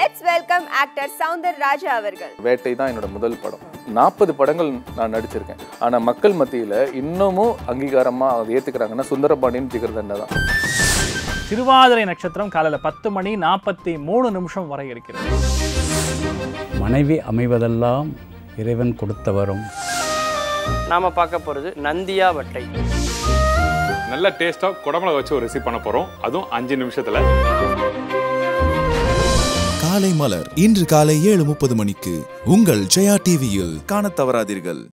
let's welcome actor Soundar Raja அவர்கள் வேட்டை தான் என்னோட முதல் படம் நாற்பது படங்கள் நான் நடிச்சிருக்கேன் ஆனால் மக்கள் மத்தியில் இன்னமும் அங்கீகாரமாக அதை ஏற்றுக்கிறாங்கன்னா சுந்தரபாண்டியன் ஜிகர்தண்டா தான் திருவாதிரை நட்சத்திரம் காலையில் பத்து மணி நாற்பத்தி மூணு நிமிஷம் வரை இருக்கிறது மனைவி அமைவதெல்லாம் இறைவன் கொடுத்த வரம் நாம பார்க்க போகிறது நந்தியா வட்டை நல்ல டேஸ்ட்டாக குடமிளக வச்சு ஒரு ரெசிபி பண்ண போகிறோம் அதுவும் அஞ்சு நிமிஷத்தில் காலை மலர் இன்று காலை ஏழு முப்பது மணிக்கு உங்கள் ஜெயா டிவியில் காணத் தவறாதீர்கள்